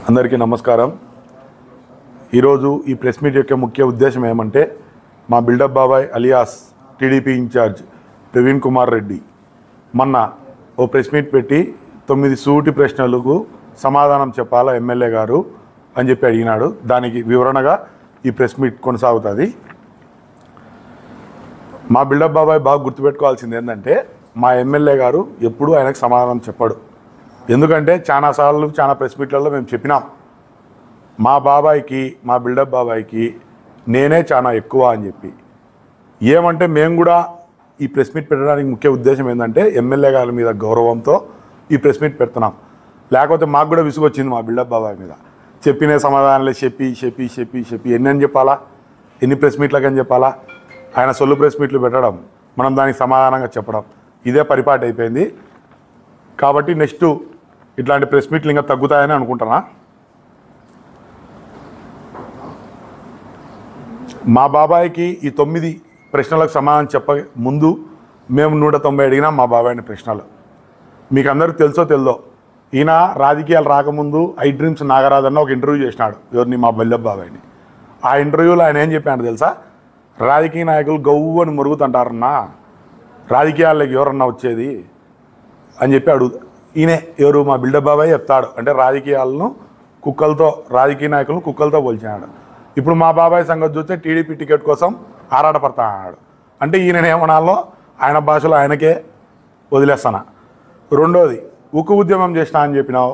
అందరికీ నమస్కారం ఈరోజు ఈ ప్రెస్ మీట్ యొక్క ముఖ్య ఉద్దేశం ఏమంటే మా బిల్డప్ బాబాయ్ alias TDP incharge Praveen Kumar Reddy మొన్న ఓ ప్రెస్ మీట్ పెట్టి తొమ్మిది సూటి ప్రశ్నలకు సమాధానం చెప్పాలా ఎమ్మెల్యే గారు అని చెప్పి అడిగినాడు దానికి వివరణగా ఈ ప్రెస్ మీట్ కొనసాగుతుంది మా బిల్డప్ బాబాయ్ బాగా గుర్తుపెట్టుకోవాల్సింది ఏంటంటే మా ఎమ్మెల్యే గారు ఎప్పుడూ ఆయనకు సమాధానం చెప్పాడు ఎందుకంటే చాలా సార్లు చాలా ప్రెస్ మీట్లలో మేము చెప్పినాం మా బాబాయ్కి మా బిల్డప్ బాబాయ్కి నేనే చాలా ఎక్కువ అని చెప్పి ఏమంటే మేము కూడా ఈ ప్రెస్ మీట్ పెట్టడానికి ముఖ్య ఉద్దేశం ఏంటంటే ఎమ్మెల్యే గారి మీద గౌరవంతో ఈ ప్రెస్ మీట్ పెడుతున్నాం లేకపోతే మాకు కూడా విసుగు వచ్చింది మా బిల్డప్ బాబాయ్ మీద చెప్పిన సమాధానాలే చెప్పి చెప్పి చెప్పి చెప్పి ఎన్ని అని చెప్పాలా ఎన్ని ప్రెస్ మీట్లకని చెప్పాలా ఆయన సొల్లు ప్రెస్ మీట్లు పెట్టడం మనం దానికి సమాధానంగా చెప్పడం ఇదే పరిపాటి అయిపోయింది కాబట్టి నెక్స్ట్ ఇట్లాంటి ప్రెస్ మీట్లు ఇంకా తగ్గుతాయని అనుకుంటున్నా మా బాబాయ్కి ఈ తొమ్మిది ప్రశ్నలకు సమాధానం చెప్ప ముందు మేము నూట తొంభై అడిగినాం మా బాబాయ్ని ప్రశ్నలు మీకు అందరికి తెలుసో తెల్దో ఈయన రాజకీయాలు రాకముందు ఐ డ్రీమ్స్ నాగరాజన్న ఒక ఇంటర్వ్యూ చేసినాడు ఎవరిని మా బల్లెబ్ బాబాయ్ని ఆ ఇంటర్వ్యూలో ఆయన ఏం చెప్పాడు తెలుసా రాజకీయ నాయకులు గవ్వు అని మురుగుతుంటారన్నా రాజకీయాల్లోకి ఎవరన్నా వచ్చేది అని చెప్పి అడుగు ఈయనే ఎవరు మా బిల్డప్ బాబాయ్ చెప్తాడు అంటే రాజకీయాలను కుక్కలతో రాజకీయ నాయకులను కుక్కలతో పోల్చినాడు ఇప్పుడు మా బాబాయ్ సంగతి చూస్తే టీడీపీ టికెట్ కోసం ఆరాటపడతా అన్నాడు అంటే ఈయన ఏమనాలో ఆయన భాషలో ఆయనకే వదిలేస్తానా రెండోది ఉక్కు ఉద్యమం చేసినా అని చెప్పినావు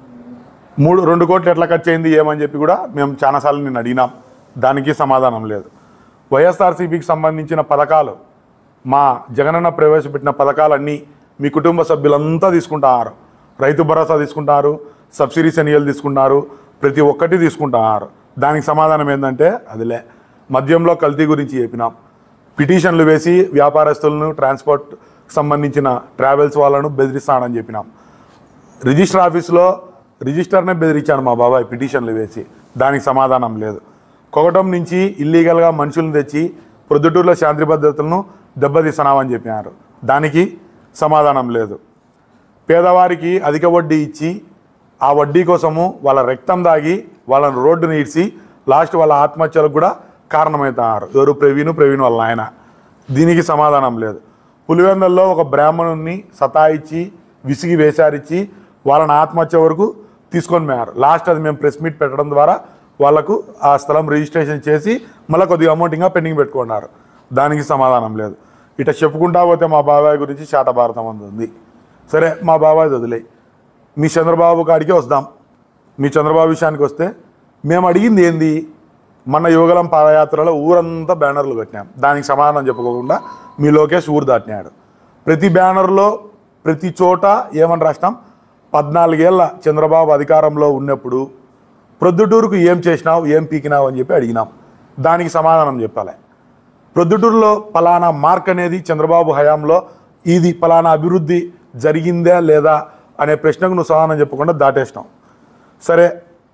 మూడు రెండు కోట్లు ఎట్లా ఖర్చు అయింది ఏమని చెప్పి కూడా మేము చాలాసార్లు నేను అడిగినాం దానికి సమాధానం లేదు వైఎస్ఆర్సీపీకి సంబంధించిన పథకాలు మా జగనన్న ప్రవేశపెట్టిన పథకాలన్నీ మీ కుటుంబ సభ్యులంతా తీసుకుంటున్నారు రైతు భరోసా తీసుకుంటారు సబ్సిడీ శనియలు తీసుకుంటారు ప్రతి ఒక్కటి తీసుకుంటున్నారు దానికి సమాధానం ఏంటంటే అదిలే మద్యంలో కల్తీ గురించి చెప్పినాం పిటిషన్లు వేసి వ్యాపారస్తులను ట్రాన్స్పోర్ట్ సంబంధించిన ట్రావెల్స్ వాళ్ళను బెదిరిస్తానని చెప్పినాం రిజిస్టర్ ఆఫీస్లో రిజిస్టర్నే బెదిరించాడు మా బాబాయ్ పిటిషన్లు వేసి దానికి సమాధానం లేదు కొగటం నుంచి ఇల్లీగల్గా మనుషులను తెచ్చి ప్రొద్దుటూరులో శాంతి భద్రతలను దెబ్బతీస్తున్నామని చెప్పినారు దానికి సమాధానం లేదు పేదవారికి అధిక వడ్డీ ఇచ్చి ఆ వడ్డీ కోసము వాళ్ళ రక్తం దాగి వాళ్ళని రోడ్డుని ఇడ్చి లాస్ట్ వాళ్ళ ఆత్మహత్యలకు కూడా కారణమవుతున్నారు ఎవరు ప్రవీణ్ ప్రవీణ్ వాళ్ళ ఆయన దీనికి సమాధానం లేదు పులివెందల్లో ఒక బ్రాహ్మణుని సతాయిచ్చి విసిగి వేసారిచ్చి వాళ్ళని ఆత్మహత్య వరకు తీసుకొని పోయారు లాస్ట్ అది మేము ప్రెస్ మీట్ పెట్టడం ద్వారా వాళ్ళకు ఆ స్థలం రిజిస్ట్రేషన్ చేసి మళ్ళీ కొద్దిగా అమౌంట్ ఇంకా పెండింగ్ పెట్టుకున్నారు దానికి సమాధానం లేదు ఇట చెప్పుకుంటా పోతే మా బాబాయ్ గురించి శాట భారతం అంది ఉంది సరే మా బాబాయ్ వదిలేయి మీ చంద్రబాబు కాడికి వస్తాం మీ చంద్రబాబు విషయానికి వస్తే మేము అడిగింది ఏంది మన యువగలం పాదయాత్రలో ఊరంతా బ్యానర్లు కట్టినాం దానికి సమాధానం చెప్పుకోకుండా మీ లోకేష్ ఊరు దాటినాడు ప్రతి బ్యానర్లో ప్రతి చోట ఏమని రాసినాం పద్నాలుగేళ్ల చంద్రబాబు అధికారంలో ఉన్నప్పుడు ప్రొద్దుటూరుకు ఏం చేసినావు ఏం పీకినావు అని చెప్పి అడిగినాం దానికి సమాధానం చెప్పాలి ప్రొద్దుటూరులో పలానా మార్క్ అనేది చంద్రబాబు హయాంలో ఇది పలానా అభివృద్ధి జరిగిందా లేదా అనే ప్రశ్నకు నువ్వు సమాధానం చెప్పకుండా దాటేసినావు సరే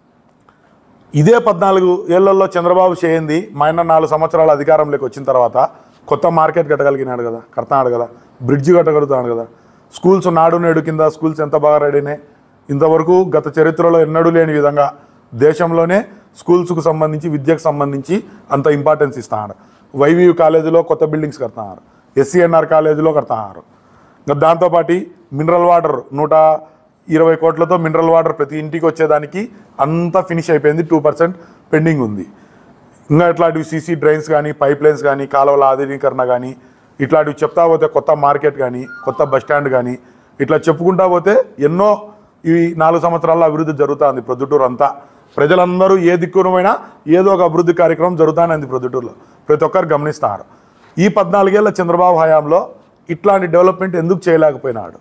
ఇదే పద్నాలుగు ఏళ్లలో చంద్రబాబు చేయింది మా ఆయన నాలుగు సంవత్సరాల అధికారంలోకి వచ్చిన తర్వాత కొత్త మార్కెట్ కట్టగలిగినాడు కదా కడతాడు కదా బ్రిడ్జ్ కట్టగలుగుతాడు కదా స్కూల్స్ నాడు నేడు కింద స్కూల్స్ ఎంత బాగా రెడీనే ఇంతవరకు గత చరిత్రలో ఎన్నడూ లేని విధంగా దేశంలోనే స్కూల్స్కు సంబంధించి విద్యకు సంబంధించి అంత ఇంపార్టెన్స్ ఇస్తున్నారు వైవీయు కాలేజీలో కొత్త బిల్డింగ్స్ కడుతున్నారు ఎస్సీఎన్ఆర్ కాలేజీలో కడుతున్నారు ఇంకా దాంతోపాటు మినరల్ వాటర్ నూట ఇరవై కోట్లతో మినరల్ వాటర్ ప్రతి ఇంటికి వచ్చేదానికి అంతా ఫినిష్ అయిపోయింది టూ పర్సెంట్ పెండింగ్ ఉంది ఇంకా ఇట్లాంటివి సీసీ డ్రైన్స్ కానీ పైప్ లైన్స్ కానీ కాలువల ఆధునీకరణ కానీ ఇట్లాంటివి చెప్తా పోతే కొత్త మార్కెట్ కానీ కొత్త బస్ స్టాండ్ కానీ ఇట్లా చెప్పుకుంటా పోతే ఎన్నో ఈ నాలుగు సంవత్సరాల్లో అభివృద్ధి జరుగుతుంది ప్రొద్దుటూరు అంతా ప్రజలందరూ ఏ దిక్కునమైనా ఏదో ఒక అభివృద్ధి కార్యక్రమం జరుగుతానంది ప్రొద్దుటూరులో ప్రతి ఒక్కరు గమనిస్తున్నారు ఈ పద్నాలుగేళ్ల చంద్రబాబు హయాంలో ఇట్లాంటి డెవలప్మెంట్ ఎందుకు చేయలేకపోయినాడు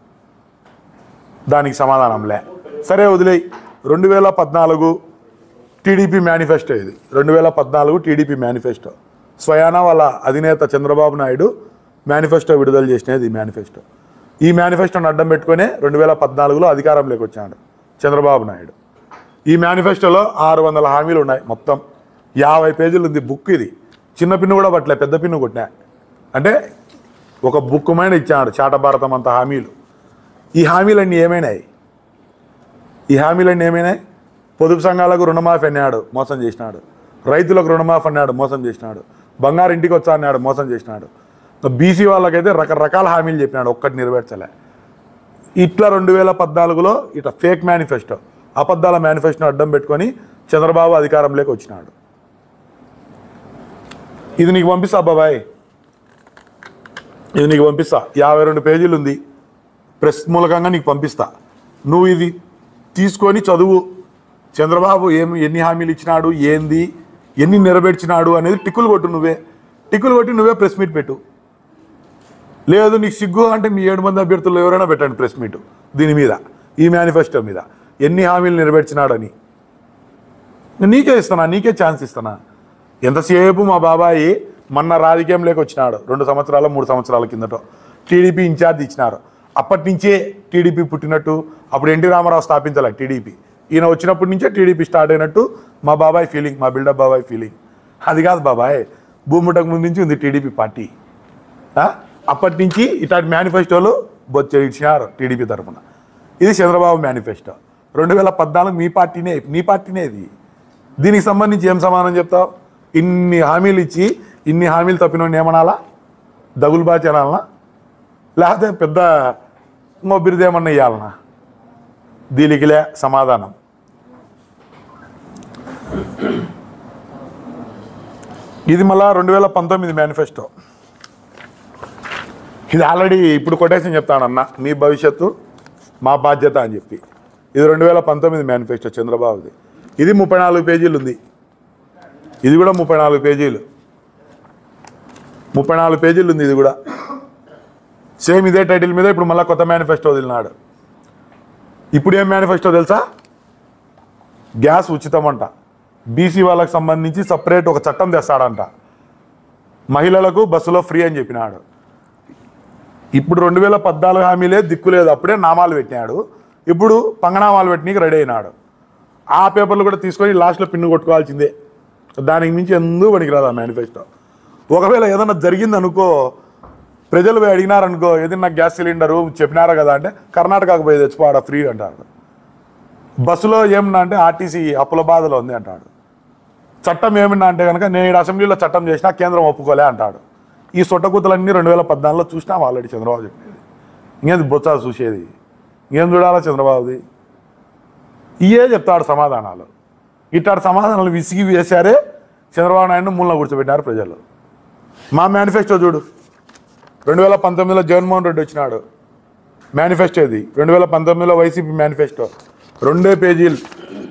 దానికి సమాధానం లే సరే వదిలేయి రెండు వేల పద్నాలుగు టీడీపీ మేనిఫెస్టో ఇది రెండు వేల పద్నాలుగు టీడీపీ మేనిఫెస్టో స్వయాన వాళ్ళ అధినేత చంద్రబాబు నాయుడు మేనిఫెస్టో విడుదల చేసినది ఈ మేనిఫెస్టో ఈ మేనిఫెస్టోని అడ్డం పెట్టుకునే రెండు వేల పద్నాలుగులో అధికారంలోకి వచ్చాడు చంద్రబాబు నాయుడు ఈ మేనిఫెస్టోలో ఆరు వందల హామీలు ఉన్నాయి మొత్తం యాభై పేజీలు ఉంది బుక్ ఇది చిన్న పిన్ను కూడా పట్టలే పెద్ద పిన్ను కొట్టినా అంటే ఒక బుక్ మైన ఇచ్చాడు చాట భారతం అంత హామీలు ఈ హామీలన్నీ ఏమైనాయి ఈ హామీలన్నీ ఏమైనాయి పొదుపు సంఘాలకు రుణమాఫీ అన్నాడు మోసం చేసినాడు రైతులకు రుణమాఫీ అన్నాడు మోసం చేసినాడు బంగారు ఇంటికి వచ్చా అన్నాడు మోసం చేసినాడు బీసీ వాళ్ళకైతే రకరకాల హామీలు చెప్పినాడు ఒక్కటి నెరవేర్చలే ఇట్లా రెండు వేల పద్నాలుగులో ఇట్లా ఫేక్ మేనిఫెస్టో అబద్ధాల మేనిఫెస్టోని అడ్డం పెట్టుకొని చంద్రబాబు అధికారంలోకి వచ్చినాడు ఇది నీకు పంపిస్తా బాబాయ్ ఇది నీకు పంపిస్తా యాభై రెండు పేజీలు ఉంది ప్రెస్ మూలకంగా నీకు పంపిస్తా నువ్వు ఇది తీసుకొని చదువు చంద్రబాబు ఏం ఎన్ని హామీలు ఇచ్చినాడు ఏంది ఎన్ని నెరవేర్చినాడు అనేది టిక్కులు కొట్టు నువ్వే టిక్కులు కొట్టి నువ్వే ప్రెస్ మీట్ పెట్టు లేదు నీకు సిగ్గు అంటే మీ ఏడు మంది అభ్యర్థులు ఎవరైనా పెట్టండి ప్రెస్ మీట్ దీని మీద ఈ మేనిఫెస్టో మీద ఎన్ని హామీలు నెరవేర్చినాడని నీకే ఇస్తానా నీకే ఛాన్స్ ఇస్తానా ఎంతసేపు మా బాబాయి మొన్న రాజకీయంలోకి వచ్చినాడు రెండు సంవత్సరాల మూడు సంవత్సరాల కిందట టీడీపీ ఇన్ఛార్జ్ ఇచ్చినారు అప్పటి నుంచే టీడీపీ పుట్టినట్టు అప్పుడు ఎన్టీ రామారావు స్థాపించాలి టీడీపీ ఈయన వచ్చినప్పటి నుంచే టీడీపీ స్టార్ట్ అయినట్టు మా బాబాయ్ ఫీలింగ్ మా బిల్డప్ బాబాయ్ ఫీలింగ్ అది కాదు బాబాయ్ భూముటకు ముందు నుంచి ఉంది టీడీపీ పార్టీ ఆ? అప్పటి నుంచి ఇట్లాంటి మేనిఫెస్టోలు బొచ్చ ఇచ్చినారు టీడీపీ తరఫున ఇది చంద్రబాబు మేనిఫెస్టో రెండు వేల పద్నాలుగు మీ పార్టీనే నీ పార్టీనే ఇది దీనికి సంబంధించి ఏం సమాధానం చెప్తావు ఇన్ని హామీలు ఇచ్చి ఇన్ని హామీలు తప్పిన ఏమనాలా దగులుబాచి అనాలనా లేకపోతే పెద్ద ఇంకో బిరుదేమన్నా ఇవ్వాలనా దీనికిలే సమాధానం ఇది మళ్ళా రెండు వేల పంతొమ్మిది మేనిఫెస్టో ఇది ఆల్రెడీ ఇప్పుడు కొటేషన్ చెప్తానన్న మీ భవిష్యత్తు మా బాధ్యత అని చెప్పి ఇది రెండు వేల పంతొమ్మిది మేనిఫెస్టో చంద్రబాబుది ఇది ముప్పై నాలుగు పేజీలు ఉంది ఇది కూడా ముప్పై నాలుగు పేజీలు ముప్పై నాలుగు పేజీలు ఉంది ఇది కూడా సేమ్ ఇదే టైటిల్ మీద ఇప్పుడు మళ్ళీ కొత్త మేనిఫెస్టో వదిలినాడు ఇప్పుడు ఏం మేనిఫెస్టో తెలుసా గ్యాస్ ఉచితం అంట బీసీ వాళ్ళకి సంబంధించి సపరేట్ ఒక చట్టం తెస్తాడంట మహిళలకు బస్సులో ఫ్రీ అని చెప్పినాడు ఇప్పుడు రెండు వేల పద్నాలుగు హామీలే దిక్కు లేదు అప్పుడే నామాలు పెట్టినాడు ఇప్పుడు పంగనామాలు పెట్టనీకి రెడీ అయినాడు ఆ పేపర్లు కూడా తీసుకొని లాస్ట్లో పిన్ను కొట్టుకోవాల్సిందే దానికి మించి ఎందుకు పనికిరాదు ఆ మేనిఫెస్టో ఒకవేళ ఏదైనా జరిగింది అనుకో ప్రజలు పోయి అడిగినారనుకో ఏదైనా గ్యాస్ సిలిండరు చెప్పినారా కదా అంటే కర్ణాటకకు పోయి తెచ్చుకోవాడ ఫ్రీ అంటాడు బస్సులో ఏమన్నా అంటే ఆర్టీసీ అప్పుల బాధలో ఉంది అంటాడు చట్టం ఏమన్నా అంటే కనుక నేను ఈడ అసెంబ్లీలో చట్టం చేసినా కేంద్రం ఒప్పుకోలే అంటాడు ఈ సొట్టకూతలన్నీ రెండు వేల పద్నాలుగులో చూసినాం ఆల్రెడీ చంద్రబాబు చెప్పేది ఇంకేంది బొత్స చూసేది ఇంకేం చూడాలా చంద్రబాబుది ఇయే చెప్తాడు సమాధానాలు ఇట్లాంటి సమాధానాలు విసిగి వేశారే చంద్రబాబు నాయుడు మూలన కూర్చోబెట్టినారు ప్రజలు మా మేనిఫెస్టో చూడు రెండు వేల పంతొమ్మిదిలో జగన్మోహన్ రెడ్డి వచ్చినాడు మేనిఫెస్టో ఇది రెండు వేల పంతొమ్మిదిలో వైసీపీ మేనిఫెస్టో రెండే పేజీలు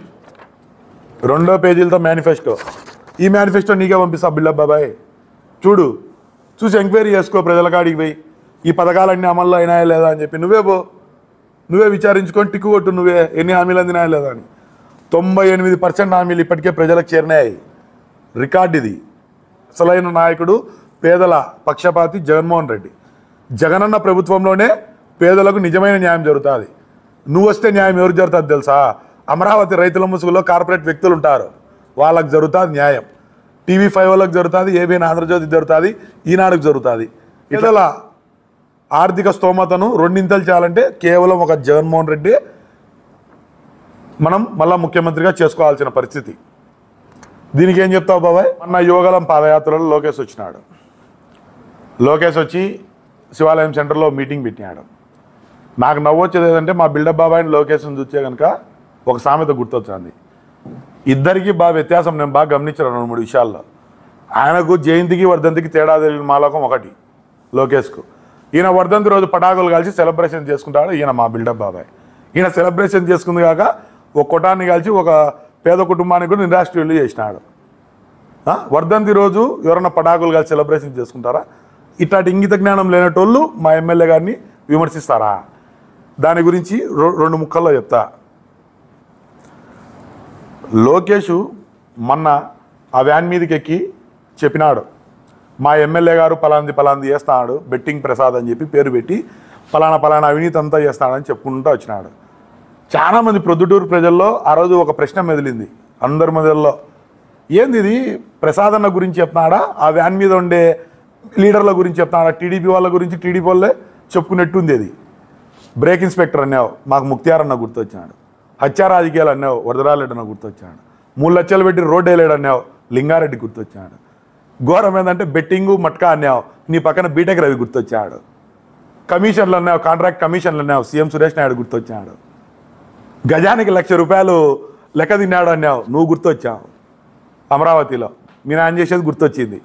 రెండో పేజీలతో మేనిఫెస్టో ఈ మేనిఫెస్టో నీకే పంపిస్తా బిల్ల బాబాయ్ చూడు చూసి ఎంక్వైరీ చేసుకో ప్రజల కాడికి పోయి ఈ పథకాలన్నీ అమల్లో అయినాయా లేదా అని చెప్పి నువ్వే పో నువ్వే విచారించుకొని టిక్కు కొట్టు నువ్వే ఎన్ని హామీలు అందినాయా లేదా అని తొంభై ఎనిమిది పర్సెంట్ హామీలు ఇప్పటికే ప్రజలకు చేరినాయి రికార్డ్ ఇది అసలైన నాయకుడు పేదల పక్షపాతి జగన్మోహన్ రెడ్డి జగనన్న ప్రభుత్వంలోనే పేదలకు నిజమైన న్యాయం జరుగుతుంది నువ్వు వస్తే న్యాయం ఎవరు జరుగుతుంది తెలుసా అమరావతి రైతుల ముసుగులో కార్పొరేట్ వ్యక్తులు ఉంటారు వాళ్ళకి జరుగుతుంది న్యాయం టీవీ ఫైవ్ వాళ్ళకి జరుగుతుంది ఏబిఎన్ ఆంధ్రజ్యోతి జరుగుతుంది ఈనాడుకు జరుగుతుంది ఇట్లా ఆర్థిక స్తోమతను రెండింతలు చేయాలంటే కేవలం ఒక జగన్మోహన్ రెడ్డి మనం మళ్ళా ముఖ్యమంత్రిగా చేసుకోవాల్సిన పరిస్థితి దీనికి ఏం చెప్తావు బాబాయ్ మొన్న యువగలం పాదయాత్రలో లోకేష్ వచ్చినాడు లోకేష్ వచ్చి శివాలయం సెంటర్లో మీటింగ్ పెట్టినాడు నాకు నవ్వొచ్చేది ఏదంటే మా బిల్డప్ బాబాయ్ని లోకేష్ని చూస్తే కనుక ఒక సామెత గుర్తొచ్చింది ఇద్దరికి బాగా వ్యత్యాసం నేను బాగా గమనించాను రెండు మూడు విషయాల్లో ఆయనకు జయంతికి వర్ధంతికి తేడా తెలియని మాలోకం ఒకటి లోకేష్కు ఈయన వర్ధంతి రోజు పటాకులు కలిసి సెలబ్రేషన్ చేసుకుంటాడు ఈయన మా బిల్డప్ బాబాయ్ ఈయన సెలబ్రేషన్ చేసుకుంది కాక ఒక కొటాన్ని కలిసి ఒక పేద కుటుంబానికి కూడా నిరాశ్రయులు చేసినాడు ఆ? వర్ధంతి రోజు ఎవరన్నా పటాకులు కలిసి సెలబ్రేషన్ చేసుకుంటారా ఇట్లాంటి ఇంగిత జ్ఞానం లేనటోళ్ళు మా ఎమ్మెల్యే గారిని విమర్శిస్తారా దాని గురించి రొ- రెండు ముక్కల్లో చెప్తా లోకేష్ మొన్న ఆ వ్యాన్ మీదకి ఎక్కి చెప్పినాడు మా ఎమ్మెల్యే గారు పలాంది పలాంది చేస్తాడు బెట్టింగ్ ప్రసాద్ అని చెప్పి పేరు పెట్టి పలానా పలానా అవినీతి అంతా చేస్తాడని చెప్పుకుంటూ వచ్చినాడు చాలామంది ప్రొద్దుటూరు ప్రజల్లో ఆ రోజు ఒక ప్రశ్న మెదిలింది అందరి మొదల్లో ఏంది ఇది ప్రసాద్ అన్న గురించి చెప్తున్నాడా ఆ వ్యాన్ మీద ఉండే లీడర్ల గురించి చెప్తున్నాడా టీడీపీ వాళ్ళ గురించి టీడీపీ వాళ్ళే చెప్పుకున్నట్టుంది అది బ్రేక్ ఇన్స్పెక్టర్ అన్నావు మాకు ముక్తియార్ అన్న గుర్తొచ్చినాడు హత్యా రాజకీయాలు అన్నావు వరదరారెడ్డి అన్న గుర్తొచ్చాడు మూడు లక్షలు పెట్టి రోడ్డు వేయలేడు అన్నావు లింగారెడ్డి గుర్తొచ్చాడు ఘోరం ఏంటంటే బెట్టింగు మట్కా అన్నావు నీ పక్కన బీటెక్ రవి గుర్తొచ్చాడు కమిషన్లు అన్నావు కాంట్రాక్ట్ కమిషన్లు అన్నావు సీఎం సురేష్ నాయుడు గుర్తొచ్చాడు గజానికి లక్ష రూపాయలు లెక్క తిన్నాడు అన్నావు నువ్వు గుర్తొచ్చావు అమరావతిలో మీ నాన్న చేసేది గుర్తొచ్చింది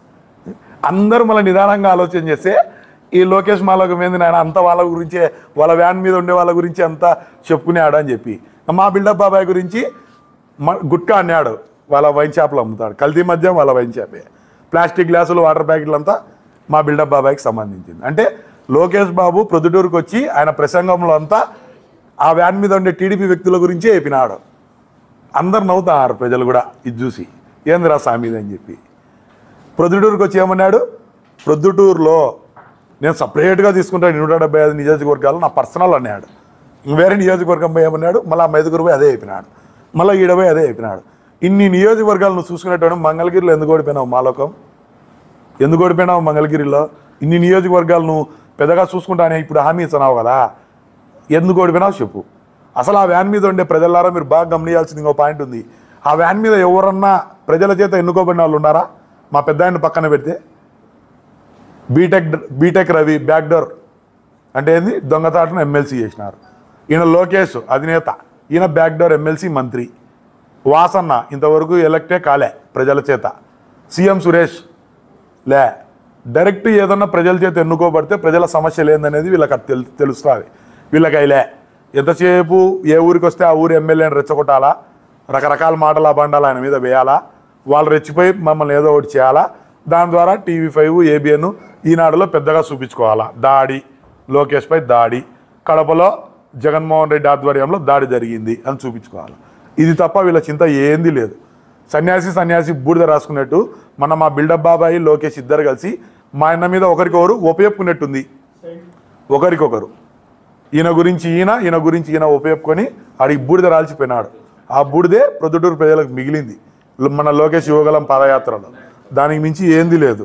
అందరూ మళ్ళీ నిదానంగా ఆలోచన చేస్తే ఈ లోకేష్ మాలోకం ఏంది నాయన అంత వాళ్ళ గురించే వాళ్ళ వ్యాన్ మీద ఉండే వాళ్ళ గురించి అంతా చెప్పుకునేవాడు అని చెప్పి మా బిల్డప్ బాబాయ్ గురించి మ- గుట్కా అన్నాడు వాళ్ళ వైన్ షాప్లో అమ్ముతాడు కల్తీ మద్యం వాళ్ళ వైన్ షాపే ప్లాస్టిక్ గ్లాసులు వాటర్ ప్యాకెట్లు అంతా మా బిల్డప్ బాబాయ్కి సంబంధించింది అంటే లోకేష్ బాబు ప్రొద్దుటూరుకు వచ్చి ఆయన ప్రసంగంలో అంతా ఆ వ్యాన్ మీద ఉండే టీడీపీ వ్యక్తుల గురించే చెప్పినాడు అందరు నవ్వుతారు ప్రజలు కూడా ఇది చూసి ఏందిరా సామి ఇది అని చెప్పి ప్రొద్దుటూరుకి వచ్చి ఏమన్నాడు ప్రొద్దుటూరులో నేను సపరేట్గా తీసుకుంటాను నూట డెబ్బై ఐదు నియోజకవర్గాలు నా పర్సనల్ అన్నాడు ఇంక వేరే నియోజకవర్గం పోయి ఏమన్నాడు మళ్ళీ ఆ మైదుగురు పోయి అదే చెప్పినాడు మళ్ళీ ఈడ పోయి అదే చెప్పినాడు ఇన్ని నియోజకవర్గాలు నువ్వు చూసుకునేటప్పుడు మంగళగిరిలో ఎందుకు ఓడిపోయినావు మాలోకం ఎందుకు ఓడిపోయినావు మంగళగిరిలో ఇన్ని నియోజకవర్గాలు నువ్వు పెద్దగా చూసుకుంటానే ఇప్పుడు హామీ ఇస్తున్నావు కదా ఎందుకు ఓడిపోయినావు చెప్పు అసలు ఆ వ్యాన్ మీద ఉండే ప్రజలారా మీరు బాగా గమనించాల్సింది ఇంకో పాయింట్ ఉంది ఆ వ్యాన్ మీద ఎవరన్నా ప్రజల చేత ఎన్నుకోబడిన వాళ్ళు ఉన్నారా మా పెద్ద ఆయన పక్కన పెడితే బీటెక్ బీటెక్ రవి బ్యాక్డోర్ అంటే ఏంది దొంగతాటను ఎమ్మెల్సీ చేసినారు ఈయన లోకేష్ అధినేత ఈయన బ్యాక్డోర్ ఎమ్మెల్సీ మంత్రి వాసన్న ఇంతవరకు ఎలక్టే కాలే ప్రజల చేత సీఎం సురేష్ లే డైరెక్ట్ ఏదన్నా ప్రజల చేత ఎన్నుకోబడితే ప్రజల సమస్యలు ఏందనేది వీళ్ళకి అది తెలు తెలుస్తుంది వీళ్ళకి అయిలే ఎంతసేపు ఏ ఊరికి వస్తే ఆ ఊరి ఎమ్మెల్యేని రెచ్చగొట్టాలా రకరకాల మాటలు అబండాలు ఆయన మీద వేయాలా వాళ్ళు రెచ్చిపోయి మమ్మల్ని ఏదో ఒకటి చేయాలా దాని ద్వారా టీవీ ఫైవ్ ఏబిఎన్ ఈనాడులో పెద్దగా చూపించుకోవాలా దాడి లోకేష్పై దాడి కడపలో జగన్మోహన్ రెడ్డి ఆధ్వర్యంలో దాడి జరిగింది అని చూపించుకోవాలి ఇది తప్ప వీళ్ళ చింత ఏంది లేదు సన్యాసి సన్యాసి బూడిద రాసుకున్నట్టు మన మా బిల్డప్ బాబాయి లోకేష్ ఇద్దరు కలిసి మా అన్న మీద ఒకరికొకరు ఉపయోపుకున్నట్టుంది ఒకరికొకరు ఈయన గురించి ఈయన ఈయన గురించి ఈయన ఉపయోపుకొని ఆడికి బూడిద రాల్చిపోయినాడు ఆ బూడిదే ప్రొద్దుటూరు ప్రజలకు మిగిలింది మన లోకేష్ యువగలం పాదయాత్రలో దానికి మించి ఏంది లేదు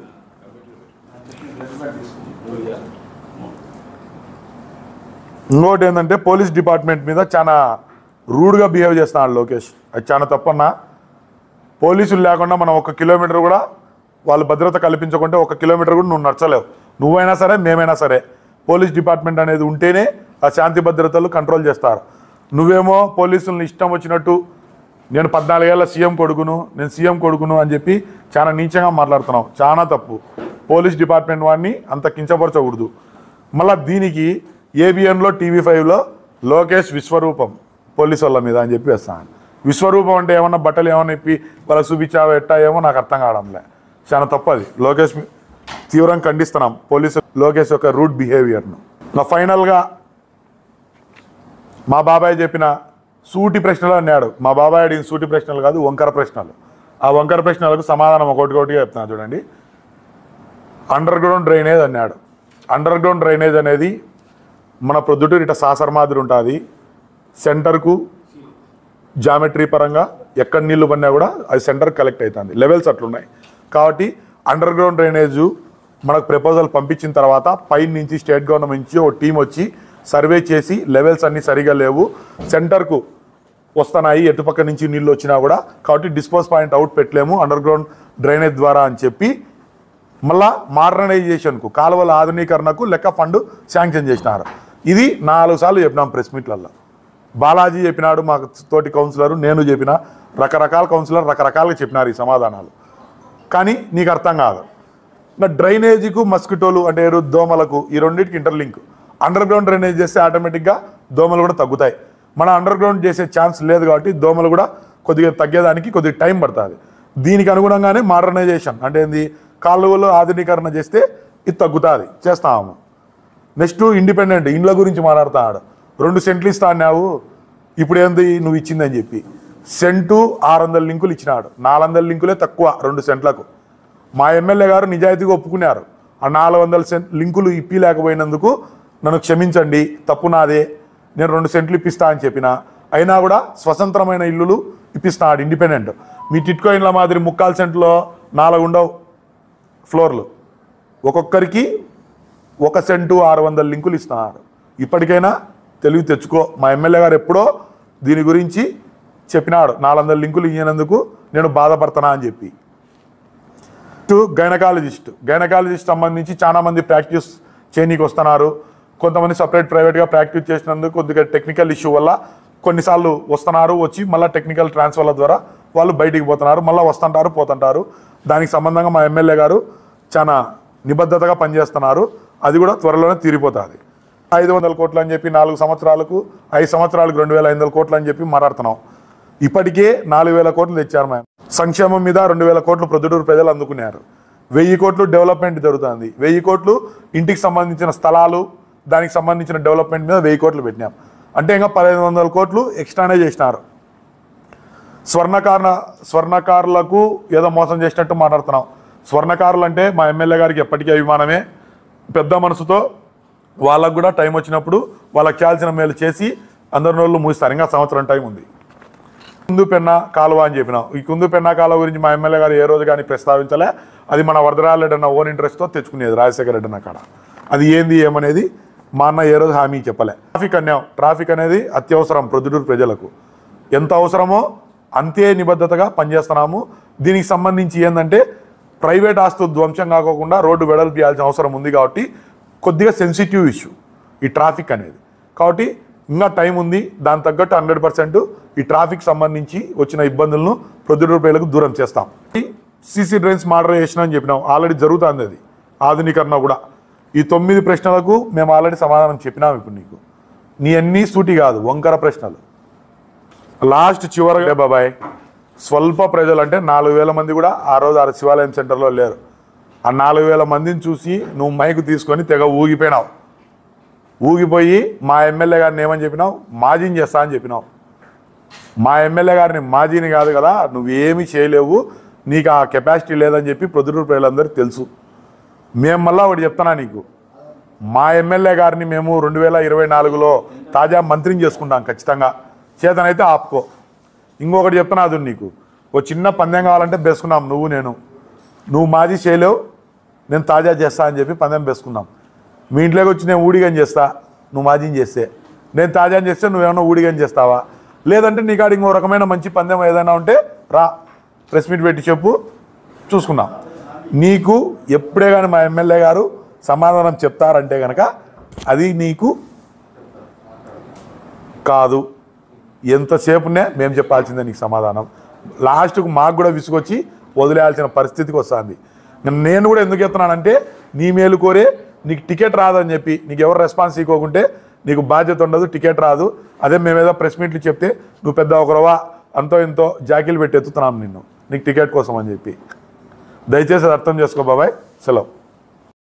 ఇంకోటి ఏంటంటే పోలీస్ డిపార్ట్మెంట్ మీద చాలా రూడ్గా బిహేవ్ చేస్తున్నాడు లోకేష్ అది చాలా తప్పన్నా పోలీసులు లేకుండా మనం ఒక కిలోమీటర్ కూడా వాళ్ళు భద్రత కల్పించకుంటే ఒక కిలోమీటర్ కూడా నువ్వు నడచలేవు నువ్వైనా సరే మేమైనా సరే పోలీస్ డిపార్ట్మెంట్ అనేది ఉంటేనే ఆ శాంతి భద్రతలు కంట్రోల్ చేస్తారు నువ్వేమో పోలీసులను ఇష్టం వచ్చినట్టు నేను పద్నాలుగేళ్ల సీఎం కొడుకును నేను సీఎం కొడుకును అని చెప్పి చాలా నీచంగా మాట్లాడుతున్నావు చాలా తప్పు పోలీస్ డిపార్ట్మెంట్ వాడిని అంత కించపరచకూడదు మళ్ళీ దీనికి ఏబిఎన్లో టీవీ ఫైవ్లో లోకేష్ విశ్వరూపం పోలీసు వాళ్ళ మీద అని చెప్పి వేస్తాను విశ్వరూపం అంటే ఏమన్నా బట్టలు ఏమన్నా ఇప్పి వాళ్ళకి చూపించావా ఎట్టా ఏమో నాకు అర్థం కావడంలే చాలా తప్పది లోకేష్ మీ- తీవ్రంగా ఖండిస్తున్నాం పోలీసు లోకేష్ యొక్క రూట్ బిహేవియర్ను ఇంకా ఫైనల్గా మా బాబాయ్ చెప్పిన సూటి ప్రశ్నలు అన్నాడు మా బాబాయ్ అడిగిన సూటి ప్రశ్నలు కాదు వంకర ప్రశ్నలు ఆ వంకర ప్రశ్నలకు సమాధానం ఒకటి ఒకటిగా చెప్తున్నా చూడండి అండర్ గ్రౌండ్ డ్రైనేజ్ అన్నాడు అండర్ గ్రౌండ్ డ్రైనేజ్ అనేది మన ప్రొద్దుటూరు ఇట సాసర్ మాదిరి ఉంటుంది సెంటర్కు జామెట్రీ పరంగా ఎక్కడ నీళ్లు పడినా కూడా అది సెంటర్ కలెక్ట్ అవుతుంది లెవెల్స్ అట్లున్నాయి కాబట్టి అండర్ గ్రౌండ్ డ్రైనేజ్ మనకు ప్రపోజల్ పంపించిన తర్వాత పైన నుంచి స్టేట్ గవర్నమెంట్ నుంచి ఒక టీం వచ్చి సర్వే చేసి లెవెల్స్ అన్నీ సరిగా లేవు సెంటర్కు వస్తున్నాయి ఎటుపక్క నుంచి నీళ్ళు వచ్చినా కూడా కాబట్టి డిస్పోజ్ పాయింట్ అవుట్ పెట్టలేము అండర్ గ్రౌండ్ డ్రైనేజ్ ద్వారా అని చెప్పి మళ్ళా మోడర్నైజేషన్కు కాలువల ఆధునీకరణకు లెక్క ఫండ్ శాంక్షన్ చేసినారు ఇది నాలుగు సార్లు చెప్పినాం ప్రెస్ మీట్లలో బాలాజీ చెప్పినాడు మా తోటి కౌన్సిలర్ నేను చెప్పిన రకరకాల కౌన్సిలర్ రకరకాలుగా చెప్పినారు ఈ సమాధానాలు కానీ నీకు అర్థం కాదు ఇంకా డ్రైనేజీకు మస్కిటోలు అంటే ఏరు దోమలకు ఈ రెండింటికి ఇంటర్లింక్ అండర్ గ్రౌండ్ డ్రైనేజ్ చేస్తే ఆటోమేటిక్గా దోమలు కూడా తగ్గుతాయి మన అండర్ గ్రౌండ్ చేసే ఛాన్స్ లేదు కాబట్టి దోమలు కూడా కొద్దిగా తగ్గేదానికి కొద్దిగా టైం పడుతుంది దీనికి అనుగుణంగానే మోడర్నైజేషన్ అంటే ఏంది కాలువలు ఆధునీకరణ చేస్తే ఇది తగ్గుతుంది చేస్తాము నెక్స్ట్ ఇండిపెండెంట్ ఇండ్ల గురించి మాట్లాడుతున్నాడు రెండు సెంట్లు ఇస్తా అన్నావు ఇప్పుడు ఏంది నువ్వు ఇచ్చిందని చెప్పి సెంటు ఆరు వందల లింకులు ఇచ్చినాడు నాలుగు వందల లింకులే తక్కువ రెండు సెంట్లకు మా ఎమ్మెల్యే గారు నిజాయితీగా ఒప్పుకున్నారు ఆ నాలుగు వందల సెంట్ లింకులు ఇప్పి లేకపోయినందుకు నన్ను క్షమించండి తప్పు నాదే నేను రెండు సెంట్లు ఇప్పిస్తా అని చెప్పిన అయినా కూడా స్వతంత్రమైన ఇల్లులు ఇప్పిస్తున్నాడు ఇండిపెండెంట్ మీ టిట్కో ఇండ్ల మాదిరి ముక్కాల సెంట్లో నాలుగు ఉండవు ఫ్లోర్లు ఒక్కొక్కరికి ఒక సెంటు ఆరు వందల లింకులు ఇస్తున్నారు ఇప్పటికైనా తెలివి తెచ్చుకో మా ఎమ్మెల్యే గారు ఎప్పుడో దీని గురించి చెప్పినాడు నాలుగు వందల లింకులు ఇయ్యనందుకు నేను బాధపడుతున్నా అని చెప్పి టు గైనకాలజిస్ట్ గైనకాలజిస్ట్ సంబంధించి చాలా మంది ప్రాక్టీస్ చేయనీకి వస్తున్నారు కొంతమంది సపరేట్ ప్రైవేట్గా ప్రాక్టీస్ చేసినందుకు కొద్దిగా టెక్నికల్ ఇష్యూ వల్ల కొన్నిసార్లు వస్తున్నారు వచ్చి మళ్ళీ టెక్నికల్ ట్రాన్స్ఫర్ల ద్వారా వాళ్ళు బయటికి పోతున్నారు మళ్ళీ వస్తుంటారు పోతుంటారు దానికి సంబంధంగా మా ఎమ్మెల్యే గారు చాలా నిబద్ధతగా పనిచేస్తున్నారు అది కూడా త్వరలోనే తీరిపోతుంది ఐదు వందల కోట్లు అని చెప్పి నాలుగు సంవత్సరాలకు ఐదు సంవత్సరాలకు రెండు వేల ఐదు వందల కోట్లు అని చెప్పి మాట్లాడుతున్నాం ఇప్పటికే నాలుగు వేల కోట్లు తెచ్చారు మేము సంక్షేమం మీద రెండు వేల కోట్లు ప్రొద్దుటూరు ప్రజలు అందుకున్నారు వెయ్యి కోట్లు డెవలప్మెంట్ జరుగుతుంది వెయ్యి కోట్లు ఇంటికి సంబంధించిన స్థలాలు దానికి సంబంధించిన డెవలప్మెంట్ మీద వెయ్యి కోట్లు పెట్టినాం అంటే ఇంకా పదిహేను వందల కోట్లు ఎక్స్ట్రానే చేసినారు స్వర్ణకార స్వర్ణకారులకు ఏదో మోసం చేసినట్టు మాట్లాడుతున్నాం స్వర్ణకారులు అంటే మా ఎమ్మెల్యే గారికి ఎప్పటికీ అభిమానమే పెద్ద మనసుతో వాళ్ళకు కూడా టైం వచ్చినప్పుడు వాళ్ళకి చేయాల్సిన మేలు చేసి అందరి నోళ్ళు మూస్తారు ఇంకా సంవత్సరం టైం ఉంది కుందు పెన్న కాలువ అని చెప్పినాం ఈ కుందు పెన్న కాలువ గురించి మా ఎమ్మెల్యే గారు ఏ రోజు కానీ ప్రస్తావించలే అది మన వరదరాల రెడ్డి అన్న ఓన్ ఇంట్రెస్ట్తో తెచ్చుకునేది రాజశేఖర రెడ్డి అన్న కాడ అది ఏంది ఏమనేది మా అన్న ఏ రోజు హామీ చెప్పలే ట్రాఫిక్ అన్యాం ట్రాఫిక్ అనేది అత్యవసరం ప్రొద్దుటూరు ప్రజలకు ఎంత అవసరమో అంతే నిబద్ధతగా పనిచేస్తున్నాము దీనికి సంబంధించి ఏంటంటే ప్రైవేట్ ఆస్తులు ధ్వంసం కాకోకుండా రోడ్డు వెడల్పు చేయాల్సిన అవసరం ఉంది కాబట్టి కొద్దిగా సెన్సిటివ్ ఇష్యూ ఈ ట్రాఫిక్ అనేది కాబట్టి ఇంకా టైం ఉంది దాని తగ్గట్టు హండ్రెడ్ పర్సెంట్ ఈ ట్రాఫిక్ సంబంధించి వచ్చిన ఇబ్బందులను ప్రొద్దుటూరు ప్రజలకు దూరం చేస్తాం సీసీ డ్రైన్స్ మోడరైజేషన్ అని చెప్పినాం ఆల్రెడీ జరుగుతుంది అది ఆధునీకరణ కూడా ఈ తొమ్మిది ప్రశ్నలకు మేము ఆల్రెడీ సమాధానం చెప్పినాం ఇప్పుడు నీకు నీ అన్నీ సూటి కాదు వంకర ప్రశ్నలు లాస్ట్ చివరగా బాబాయ్ స్వల్ప ప్రజలు అంటే నాలుగు వేల మంది కూడా ఆ రోజు ఆ శివాలయం సెంటర్లో లేరు ఆ నాలుగు వేల మందిని చూసి నువ్వు మైకు తీసుకొని తెగ ఊగిపోయినావు ఊగిపోయి మా ఎమ్మెల్యే గారిని ఏమని చెప్పినావు మాజీని చేస్తా అని చెప్పినావు మా ఎమ్మెల్యే గారిని మాజీని కాదు కదా నువ్వేమీ చేయలేవు నీకు ఆ కెపాసిటీ లేదని చెప్పి ప్రొద్దుటూరు ప్రజలందరికీ తెలుసు మేము మళ్ళా ఒకటి చెప్తున్నా నీకు మా ఎమ్మెల్యే గారిని మేము రెండు వేల ఇరవై నాలుగులో తాజా మంత్రిని చేసుకుంటాం ఖచ్చితంగా చేతనైతే ఆపుకో ఇంకొకటి చెప్తున్నా అది నీకు ఓ చిన్న పందెం కావాలంటే బేసుకున్నాం నువ్వు నేను నువ్వు మాజీ చేయలేవు నేను తాజా చేస్తా అని చెప్పి పందెం వేసుకున్నాం మీ ఇంట్లోకి వచ్చి నేను ఊడిగని చేస్తా నువ్వు మాజీని చేస్తే నేను తాజా చేస్తే నువ్వేమన్నా ఊడిగని చేస్తావా లేదంటే నీ కాడ ఇంకో రకమైన మంచి పందెం ఏదైనా ఉంటే రా ప్రెస్ మీట్ పెట్టి చెప్పు చూసుకుందాం నీకు ఎప్పుడే కానీ మా ఎమ్మెల్యే గారు సమాధానం చెప్తారంటే కనుక అది నీకు కాదు ఎంతసేపునే మేము చెప్పాల్సిందే నీకు సమాధానం లాస్ట్కు మాకు కూడా విసుగొచ్చి వదిలేయాల్సిన పరిస్థితికి వస్తుంది నేను కూడా ఎందుకు చెప్తున్నానంటే నీ మేలు కోరే నీకు టికెట్ రాదని చెప్పి నీకు ఎవరు రెస్పాన్స్ ఇవ్వకుంటే నీకు బాధ్యత ఉండదు టికెట్ రాదు అదే మేమేదో ప్రెస్ మీట్లు చెప్తే నువ్వు పెద్ద ఒకరవా అంతో ఇంతో జాకీలు పెట్టి ఎత్తుతున్నాం నిన్ను నీకు టికెట్ కోసం అని చెప్పి దయచేసి అది అర్థం చేసుకో బాబాయ్ సెలవు